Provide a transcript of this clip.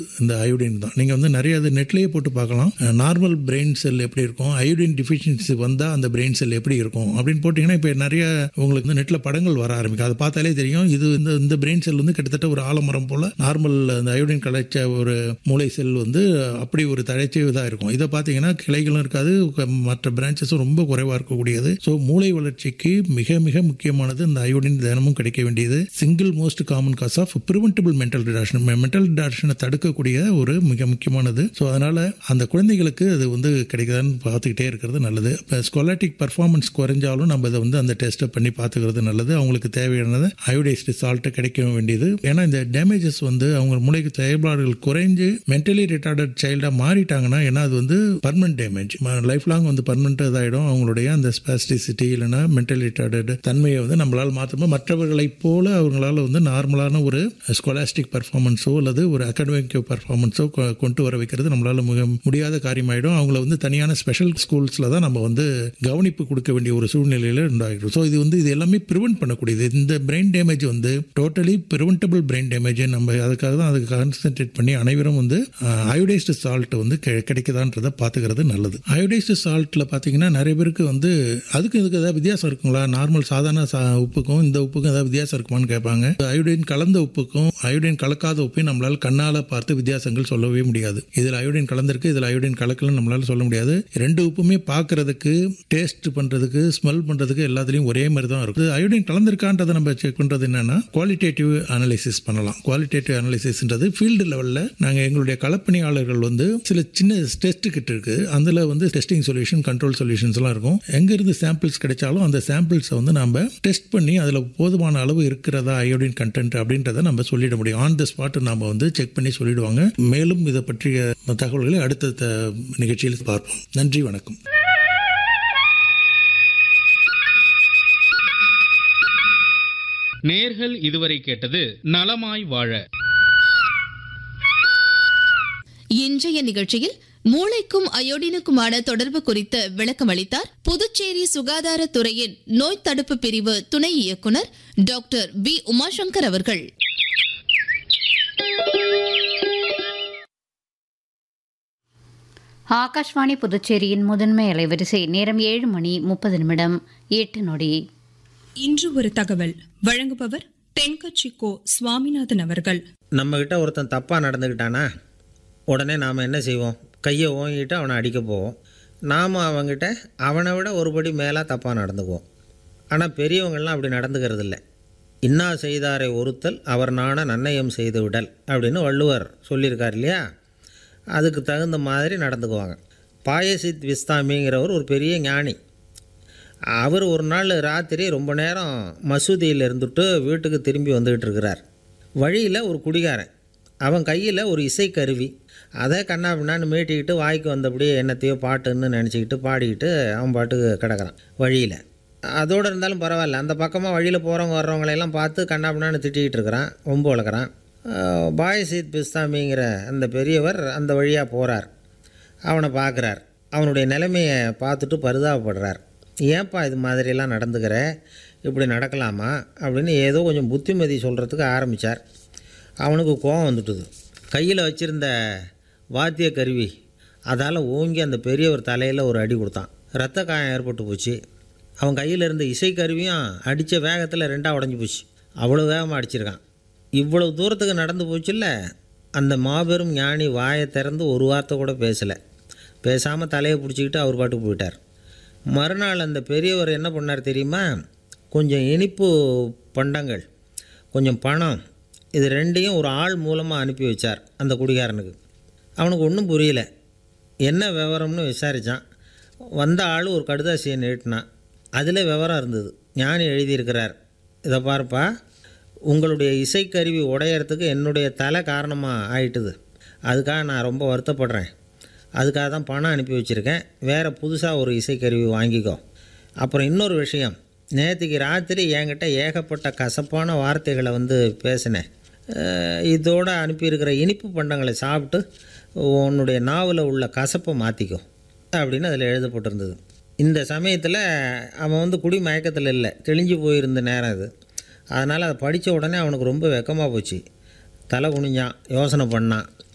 இந்த அயோடின் தான் நீங்கள் வந்து நிறைய அது நெட்லேயே போட்டு பார்க்கலாம் நார்மல் பிரெயின் செல் எப்படி இருக்கும் அயோடின் டிஃபிஷியன்சி வந்தால் அந்த பிரெயின் செல் எப்படி இருக்கும் அப்படின்னு போட்டிங்கன்னா இப்போ நிறைய உங்களுக்கு வந்து நெட்டில் படங்கள் வர ஆரம்பிக்கும் அதை பார்த்தாலே தெரியும் இது இந்த இந்த பிரெயின் செல் வந்து கிட்டத்தட்ட ஒரு ஆலமரம் போல் நார்மல் அந்த அயோடின் கலைச்ச ஒரு மூளை செல் வந்து அப்படி ஒரு தழைச்சி இதாக இருக்கும் இதை பார்த்தீங்கன்னா கிளைகளும் இருக்காது க- மற்ற பிரான்ச்சஸும் ரொம்ப குறைவாக இருக்கக்கூடியது ஸோ மூளை வளர்ச்சிக்கு மிக மிக முக்கியமானது இந்த அயோடின் தினமும் கிடைக்க வேண்டியது single most common cause of preventable mental retardation mental ரிடாக்ஷனை தடுக்கக்கூடிய ஒரு மிக முக்கியமானது ஸோ அதனால் அந்த குழந்தைகளுக்கு அது வந்து கிடைக்குதான்னு பார்த்துக்கிட்டே இருக்கிறது நல்லது இப்போ ஸ்கொலாட்டிக் பர்ஃபார்மன்ஸ் குறைஞ்சாலும் நம்ம இதை வந்து அந்த டெஸ்ட்டை பண்ணி பார்த்துக்கிறது நல்லது அவங்களுக்கு தேவையானது அயோடைஸ்டு சால்ட்டு கிடைக்க வேண்டியது ஏன்னா இந்த டேமேஜஸ் வந்து அவங்க மூளைக்கு செயல்பாடுகள் குறைஞ்சு மென்டலி ரிட்டார்டட் சைல்டாக மாறிட்டாங்கன்னா ஏன்னா அது வந்து பர்மனன்ட் டேமேஜ் லைஃப் லாங் வந்து பர்மனெண்ட் இதாகிடும் அவங்களுடைய அந்த ஸ்பாஸ்டிசிட்டி இல்லைன்னா மென்டலி ரிட்டார்டட் தன்மையை வந்து நம்மளால் மாற்ற மற்றவர்களைப் போல அவங்களால வந்து நார்மலான ஒரு ஸ்கொலாஸ்டிக் பர்ஃபார்மன்ஸோ அல்லது ஒரு அகாடமிக் பர்ஃபார்மன்ஸோ கொண்டு வர வைக்கிறது நம்மளால மிக முடியாத காரியமாயிடும் அவங்கள வந்து தனியான ஸ்பெஷல் ஸ்கூல்ஸில் தான் நம்ம வந்து கவனிப்பு கொடுக்க வேண்டிய ஒரு சூழ்நிலையில் உண்டாகிடும் ஸோ இது வந்து இது எல்லாமே ப்ரிவென்ட் பண்ணக்கூடியது இந்த பிரெயின் டேமேஜ் வந்து டோட்டலி ப்ரிவென்டபிள் பிரெயின் டேமேஜ் நம்ம அதுக்காக தான் அதுக்கு கான்சென்ட்ரேட் பண்ணி அனைவரும் வந்து அயோடைஸ்டு சால்ட் வந்து கெ- கிடைக்குதான்றதை பார்த்துக்கிறது நல்லது அயோடைஸ்டு சால்ட்டில் பார்த்தீங்கன்னா நிறைய பேருக்கு வந்து அதுக்கு இதுக்கு ஏதாவது வித்தியாசம் இருக்குங்களா நார்மல் சாதாரண சா உப்புக்கும் இந்த உப்புக்கும் ஏதாவது வித்தியாசம் இருக்குமான்னு கேட்பாங்க அயோடின் கலந்த உப்புக்கும் அயோடின் கலக்காத உப்பையும் நம்மளால் கண்ணால் பார்த்து வித்தியாசங்கள் சொல்லவே முடியாது இதில் அயோடின் கலந்திருக்கு இதில் அயோடின் கலக்கலன்னு நம்மளால சொல்ல முடியாது ரெண்டு உப்புமே பார்க்கறதுக்கு டேஸ்ட் பண்ணுறதுக்கு ஸ்மெல் பண்ணுறதுக்கு எல்லாத்துலேயும் ஒரே மாதிரி தான் இருக்குது அயோடின் கலந்திருக்கான்றதை நம்ம செக் பண்ணுறது என்னன்னா குவாலிட்டேட்டிவ் அனலைசிஸ் பண்ணலாம் குவாலிட்டேட்டிவ் அனலைசிஸ்ன்றது ஃபீல்டு லெவலில் நாங்கள் எங்களுடைய களப்பணியாளர்கள் வந்து சில சின்ன டெஸ்ட் கிட்ட இருக்கு அதில் வந்து டெஸ்டிங் சொல்யூஷன் கண்ட்ரோல் சொல்யூஷன்ஸ்லாம் இருக்கும் எங்கேருந்து சாம்பிள்ஸ் கிடைச்சாலும் அந்த சாம்பிள்ஸை வந்து நம்ம டெஸ்ட் பண்ணி அதில் போதுமான அளவு இருக்கிறதா அயோடின் கண்டென்ட் அப்படின்றத நம்ம சொல்லிட முடியும் ஆன் த ஸ்பாட் நம்ம வந்து செக் பண்ணி சொல்லிடுவாங்க மேலும் இதை பற்றிய தகவல்களை அடுத்த த- நிகழ்ச்சியில் பார்ப்போம் நன்றி வணக்கம் நேர்கள் இதுவரை கேட்டது நலமாய் வாழ இன்றைய நிகழ்ச்சியில் மூளைக்கும் அயோடினுக்குமான தொடர்பு குறித்து விளக்கம் அளித்தார் புதுச்சேரி சுகாதாரத்துறையின் நோய் தடுப்பு பிரிவு துணை இயக்குனர் டாக்டர் வி உமாசங்கர் அவர்கள் ஆகாஷ்வாணி புதுச்சேரியின் முதன்மை அலைவரிசை நேரம் ஏழு மணி முப்பது நிமிடம் எட்டு நொடி இன்று ஒரு தகவல் வழங்குபவர் தென்கட்சி கோ சுவாமிநாதன் அவர்கள் நம்மக்கிட்ட ஒருத்தன் தப்பாக நடந்துக்கிட்டானா உடனே நாம் என்ன செய்வோம் கையை ஓங்கிட்டு அவனை அடிக்க போவோம் நாம் அவங்கிட்ட அவனை விட ஒருபடி மேலே தப்பாக நடந்துக்குவோம் ஆனால் பெரியவங்கள்லாம் அப்படி நடந்துக்கிறது இல்லை இன்னா செய்தாரை ஒருத்தல் அவர் நாண நன்னயம் செய்து விடல் அப்படின்னு வள்ளுவர் சொல்லியிருக்கார் இல்லையா அதுக்கு தகுந்த மாதிரி நடந்துக்குவாங்க பாயசித் விஸ்தாமிங்கிறவர் ஒரு பெரிய ஞானி அவர் ஒரு நாள் ராத்திரி ரொம்ப நேரம் மசூதியில் இருந்துட்டு வீட்டுக்கு திரும்பி வந்துக்கிட்டு இருக்கிறார் வழியில் ஒரு குடிகாரன் அவன் கையில் ஒரு இசைக்கருவி அதை கண்ணா பின்னான்னு மீட்டிக்கிட்டு வாய்க்கு வந்தபடியே என்னத்தையோ பாட்டுன்னு நினச்சிக்கிட்டு பாடிக்கிட்டு அவன் பாட்டுக்கு கிடக்குறான் வழியில் அதோடு இருந்தாலும் பரவாயில்ல அந்த பக்கமாக வழியில் போகிறவங்க வர்றவங்களையெல்லாம் பார்த்து கண்ணா பின்னான்னு திட்டிக்கிட்டு இருக்கிறான் ரொம்ப வளர்க்குறான் பாயசீத் பிஸ்தாமிங்கிற அந்த பெரியவர் அந்த வழியாக போகிறார் அவனை பார்க்குறார் அவனுடைய நிலைமையை பார்த்துட்டு பரிதாபப்படுறார் ஏன்பா இது மாதிரியெல்லாம் நடந்துக்கிற இப்படி நடக்கலாமா அப்படின்னு ஏதோ கொஞ்சம் புத்திமதி சொல்கிறதுக்கு ஆரம்பித்தார் அவனுக்கு கோபம் வந்துட்டுது கையில் வச்சுருந்த வாத்திய கருவி அதால் ஓங்கி அந்த பெரியவர் தலையில் ஒரு அடி கொடுத்தான் ரத்த காயம் ஏற்பட்டு போச்சு அவன் கையில் இருந்த இசைக்கருவியும் அடித்த வேகத்தில் ரெண்டாக உடஞ்சி போச்சு அவ்வளோ வேகமாக அடிச்சிருக்கான் இவ்வளவு தூரத்துக்கு நடந்து போச்சுல்ல அந்த மாபெரும் ஞானி வாயை திறந்து ஒரு வார்த்தை கூட பேசலை பேசாமல் தலையை பிடிச்சிக்கிட்டு அவர் பாட்டுக்கு போயிட்டார் மறுநாள் அந்த பெரியவர் என்ன பண்ணார் தெரியுமா கொஞ்சம் இனிப்பு பண்டங்கள் கொஞ்சம் பணம் இது ரெண்டையும் ஒரு ஆள் மூலமாக அனுப்பி வச்சார் அந்த குடிகாரனுக்கு அவனுக்கு ஒன்றும் புரியல என்ன விவரம்னு விசாரித்தான் வந்த ஆள் ஒரு கடுதாசியை நீட்டினான் அதில் விவரம் இருந்தது ஞானி எழுதியிருக்கிறார் இதை பாருப்பா உங்களுடைய இசைக்கருவி உடையறதுக்கு என்னுடைய தலை காரணமாக ஆயிட்டுது அதுக்காக நான் ரொம்ப வருத்தப்படுறேன் அதுக்காக தான் பணம் அனுப்பி வச்சுருக்கேன் வேறு புதுசாக ஒரு இசைக்கருவி வாங்கிக்கோ அப்புறம் இன்னொரு விஷயம் நேற்றுக்கு ராத்திரி என்கிட்ட ஏகப்பட்ட கசப்பான வார்த்தைகளை வந்து பேசினேன் அஹ் இதோடு அனுப்பியிருக்கிற இனிப்பு பண்டங்களை சாப்பிட்டு உன்னுடைய நாவில் உள்ள கசப்பை மாற்றிக்கோ அப்படின்னு அதில் எழுதப்பட்டிருந்தது இந்த சமயத்தில் அவன் வந்து குடி மயக்கத்தில் இல்லை தெளிஞ்சு போயிருந்த நேரம் அது அதனால் அதை படித்த உடனே அவனுக்கு ரொம்ப வெக்கமாக போச்சு தலை குனிஞ்சான் யோசனை பண்ணான்